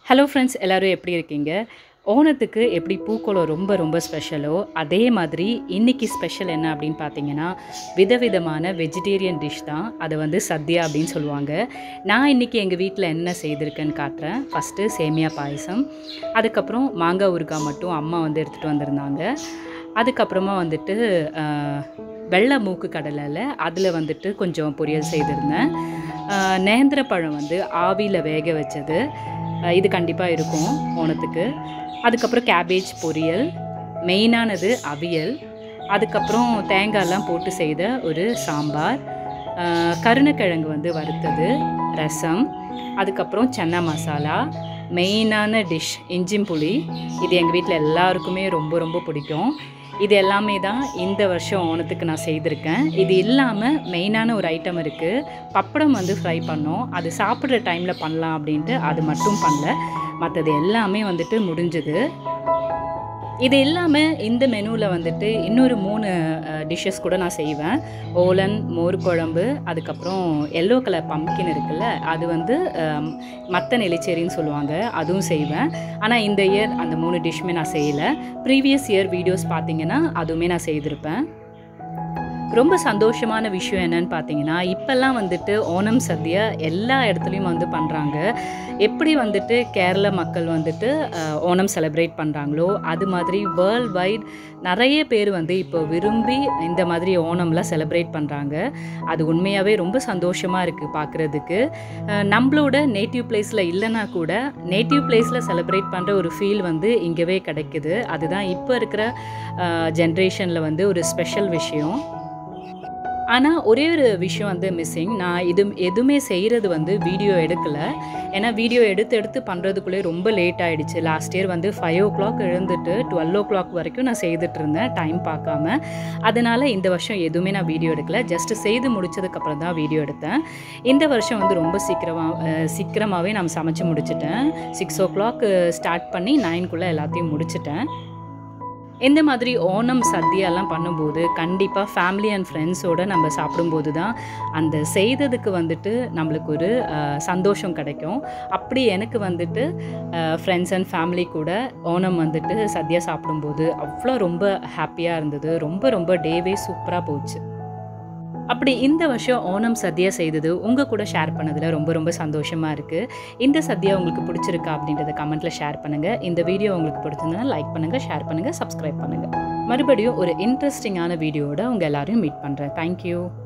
hello friends எல்லோரும் எப்படி இருக்கீங்க ஓணத்துக்கு எப்படி பூக்கோளம் ரொம்ப ரொம்ப ஸ்பெஷலோ அதே மாதிரி இன்னைக்கு ஸ்பெஷல் என்ன அப்படின்னு பார்த்தீங்கன்னா விதவிதமான வெஜிடேரியன் டிஷ் தான் அதை வந்து சத்யா அப்படின்னு சொல்லுவாங்க நான் இன்றைக்கி எங்கள் வீட்டில் என்ன செய்திருக்கேன்னு காட்டுறேன் ஃபஸ்ட்டு சேமியா பாயசம் அதுக்கப்புறம் மாங்காய் ஊறுகாய் மட்டும் அம்மா வந்து எடுத்துகிட்டு வந்திருந்தாங்க அதுக்கப்புறமா வந்துட்டு ஆஹ், வெள்ளை மூக்கு கடலையில் அதில் வந்துட்டு கொஞ்சம் பொரியல் செய்திருந்தேன் ஆஹ், நேந்திர பழம் வந்து ஆவியில் வேக வச்சது ஆஹ், இது கண்டிப்பாக இருக்கும் ஓணத்துக்கு அதுக்கப்புறம் கேபேஜ் பொரியல் மெயினானது அவியல் அதுக்கப்புறம் தேங்காய்லாம் போட்டு செய்த ஒரு சாம்பார் ஆஹ், கருணக்கிழங்கு வந்து வறுத்தது ரசம் அதுக்கப்புறம் சன்னா மசாலா மெயினான டிஷ் இஞ்சிம் புளி இது எங்கள் வீட்டில் எல்லாருக்குமே ரொம்ப ரொம்ப பிடிக்கும் இது எல்லாமே தான் இந்த வருஷம் ஓணத்துக்கு நான் செய்திருக்கேன் இது இல்லாமல் மெயினான ஒரு ஐட்டம் இருக்குது பப்படம் வந்து ஃப்ரை பண்ணோம் அது சாப்பிட்ற டைமில் பண்ணலாம் அப்படின்ட்டு அது மட்டும் பண்ணல மற்றது எல்லாமே வந்துட்டு முடிஞ்சது இது இல்லாமல் இந்த மெனுவில் வந்துட்டு இன்னொரு மூணு டிஷ்ஷஸ் கூட நான் செய்வேன் ஓலன் மோர் குழம்பு அதுக்கப்புறம் எல்லோ கலர் பம்கின் இருக்குல்ல அது வந்து அம், மத்த நெல்லிச்சேரின்னு சொல்லுவாங்க அதுவும் செய்வேன் ஆனால் இந்த இயர் அந்த மூணு டிஷ்ஷுமே நான் செய்யலை ப்ரீவியஸ் இயர் வீடியோஸ் பார்த்தீங்கன்னா அதுவுமே நான் செய்திருப்பேன் ரொம்ப சந்தோஷமான விஷயம் என்னன்னு பார்த்தீங்கன்னா இப்போல்லாம் வந்துட்டு ஓணம் சத்யா எல்லா இடத்துலையும் வந்து பண்ணுறாங்க எப்படி வந்துட்டு கேரள மக்கள் வந்துட்டு அஹ், ஓணம் செலிப்ரேட் பண்ணுறாங்களோ அது மாதிரி வேர்ல்ட் வைட் நிறைய பேர் வந்து இப்போ விரும்பி இந்த மாதிரி ஓணம்லாம் செலிப்ரேட் பண்ணுறாங்க அது உண்மையாகவே ரொம்ப சந்தோஷமாக இருக்குது பார்க்குறதுக்கு நம்மளோட நேட்டிவ் பிளேஸில் இல்லைன்னா கூட நேட்டிவ் பிளேஸில் செலிப்ரேட் பண்ணுற ஒரு ஃபீல் வந்து இங்கேவே கிடைக்குது அதுதான் இப்போ இருக்கிற ஜென்ரேஷனில் வந்து ஒரு ஸ்பெஷல் விஷயம் ஆனால் ஒரே ஒரு விஷயம் வந்து மிஸ்ஸிங் நான் இது எதுவுமே செய்கிறது வந்து வீடியோ எடுக்கலை ஏன்னா வீடியோ எடுத்து எடுத்து பண்ணுறதுக்குள்ளே ரொம்ப லேட் ஆகிடுச்சு லாஸ்ட் இயர் வந்து ஃபைவ் ஓ கிளாக் எழுந்துட்டு டுவெல் ஓ கிளாக் வரைக்கும் நான் செய்துட்டு இருந்தேன் டைம் பார்க்காம அதனால் இந்த வருஷம் எதுவுமே நான் வீடியோ எடுக்கல ஜஸ்ட் செய்து முடிச்சதுக்கப்புறம் தான் வீடியோ எடுத்தேன் இந்த வருஷம் வந்து ரொம்ப சீக்கிரமாக சீக்கிரமாகவே நான் சமைச்சு முடிச்சிட்டேன் சிக்ஸ் ஓ கிளாக் ஸ்டார்ட் பண்ணி நைன்குள்ளே எல்லாத்தையும் முடிச்சிட்டேன் இந்த மாதிரி ஓணம் சத்யாலாம் பண்ணும்போது கண்டிப்பாக ஃபேமிலி அண்ட் ஃப்ரெண்ட்ஸோடு நம்ம சாப்பிடும்போது தான் அந்த செய்ததுக்கு வந்துட்டு நம்மளுக்கு ஒரு அஹ், சந்தோஷம் கிடைக்கும் அப்படி எனக்கு வந்துட்டு ஃப்ரெண்ட்ஸ் அண்ட் ஃபேமிலி கூட ஓணம் வந்துட்டு சத்யா சாப்பிடும்போது அவ்வளோ ரொம்ப ஹாப்பியாக இருந்தது ரொம்ப ரொம்ப டேவே சூப்பராக போச்சு அப்படி இந்த வருஷம் ஓணம் சத்யா செய்தது உங்கள் கூட ஷேர் பண்ணதில் ரொம்ப ரொம்ப சந்தோஷமாக இருக்குது இந்த சத்யா உங்களுக்கு பிடிச்சிருக்கா அப்படின்றத கமெண்ட்டில் ஷேர் பண்ணுங்கள் இந்த வீடியோ உங்களுக்கு பிடிச்சிருந்தா லைக் பண்ணுங்கள் ஷேர் பண்ணுங்கள் சப்ஸ்கிரைப் பண்ணுங்கள் மறுபடியும் ஒரு இன்ட்ரெஸ்டிங்கான வீடியோவோட உங்கள் எல்லாரையும் மீட் பண்ணுறேன் தேங்க்யூ